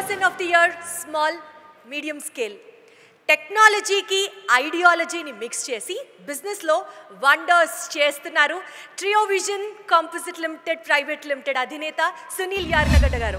person of the year small medium scale టెక్నాలజీకి ఐడియాలజీని mix చేసి బిజినెస్లో వండర్స్ చేస్తున్నారు Trio Vision composite limited private limited అధినేత సునీల్ యార్నగడ్డ గారు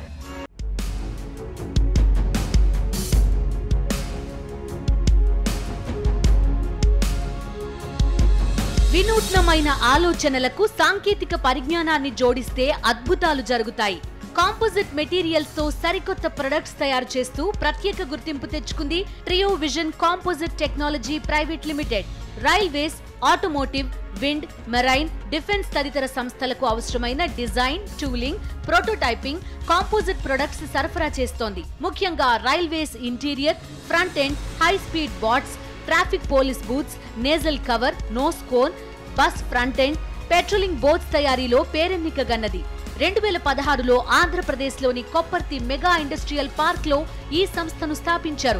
వినూత్నమైన ఆలోచనలకు సాంకేతిక పరిజ్ఞానాన్ని జోడిస్తే అద్భుతాలు జరుగుతాయి కాంపోజిట్ మెటీరియల్స్ తో సరికొత్త ప్రొడక్ట్స్ తయారు చేస్తూ ప్రత్యేక గుర్తింపు తెచ్చుకుంది Trio Vision composite technology private limited railways automotive wind marine defence తదితర సంస్థలకు అవసరమైన design tooling prototyping composite products సరఫరా చేస్తోంది ముఖ్యంగా railways interior front end high speed boats traffic police booths nasal cover nose cone bus front end patrolling boats తయారీలో పేరెన్నికగన్నది రెండు వేల పదహారులో ఆంధ్రప్రదేశ్లోని కొప్పర్తి మెగా ఇండస్ట్రియల్ పార్క్ లో ఈ సంస్థను స్థాపించారు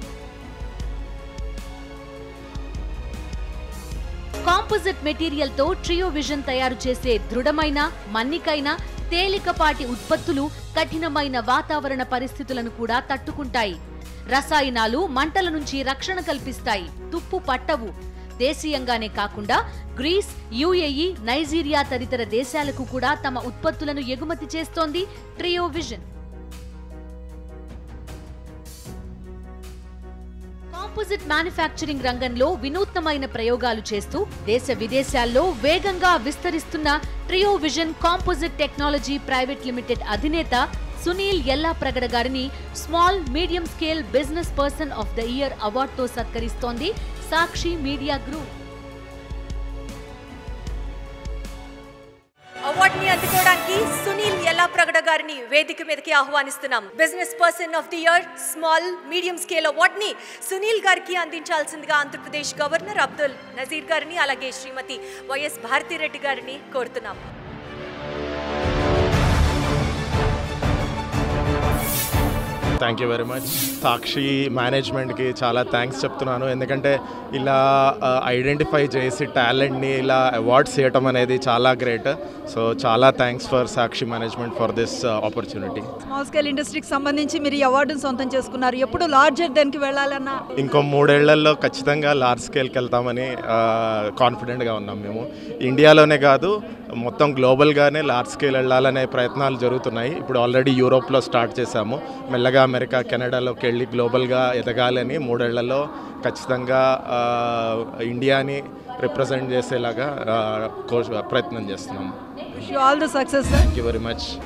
కాంపోజిట్ మెటీరియల్ తో ట్రియో విజన్ తయారు చేసే దృఢమైన మన్నికైన తేలికపాటి ఉత్పత్తులు కఠినమైన వాతావరణ పరిస్థితులను కూడా తట్టుకుంటాయి రసాయనాలు మంటల నుంచి రక్షణ కల్పిస్తాయి తుప్పు పట్టవు దేశీయంగానే కాకుండా గ్రీస్ యుఏఈ నైజీరియా తదితర దేశాలకు కూడా తమ ఉత్పత్తులను ఎగుమతి చేస్తోంది ట్రియో విజన్ కాంపోజిట్ మ్యానుఫ్యాక్చరింగ్ రంగంలో వినూత్నమైన ప్రయోగాలు చేస్తూ దేశ విదేశాల్లో వేగంగా విస్తరిస్తున్న Trio Vision composite technology private limited అధినేత సునీల్ ఎల్లాప్రగడ గారిని small medium scale business person of the year అవార్డుతో సత్కరిస్తోంది సాక్షి మీడియా గ్రూప్ అవార్డుని అందుకోవడానికి సునీల్ యల్లాప్రగడ గారిని వేదిక మీదకి ఆహ్వానిస్తున్నాం business person of the year small medium scale అవార్డుని సునీల్ గారికి అందించాల్సిందిగా ఆంధ్రప్రదేశ్ గవర్నర్ అబ్దుల్ నజీర్ గారిని అలాగే శ్రీమతి వైఎస్ భారతిరెడ్డి గారిని కోరుతున్నాం thank you very much Sakshi మేనేజ్మెంట్కి చాలా థ్యాంక్స్ చెప్తున్నాను ఎందుకంటే ఇలా ఐడెంటిఫై చేసి టాలెంట్ని ఇలా అవార్డ్స్ చేయటం అనేది చాలా గ్రేట్ సో చాలా thanks for Sakshi management for this opportunity small scale ఇండస్ట్రీకి సంబంధించి మీరు ఈ అవార్డును సొంతం చేసుకున్నారు ఎప్పుడు లార్జర్ దానికి వెళ్ళాలన్న ఇంకో మూడేళ్లలో ఖచ్చితంగా లార్జ్ స్కేల్కి వెళ్తామని కాన్ఫిడెంట్గా ఉన్నాం మేము ఇండియాలోనే కాదు మొత్తం గ్లోబల్గానే లార్జ్ స్కేల్ వెళ్ళాలనే ప్రయత్నాలు జరుగుతున్నాయి ఇప్పుడు ఆల్రెడీ యూరోప్లో స్టార్ట్ చేశాము మెల్లగా అమెరికా కెనడాలోకి వెళ్ళి గ్లోబల్గా ఎదగాలని మూడేళ్లలో ఖచ్చితంగా ఆ, ఇండియాని రిప్రజెంట్ చేసేలాగా ఆ, కో- ప్రయత్నం చేస్తున్నాము all the success sir thank you very much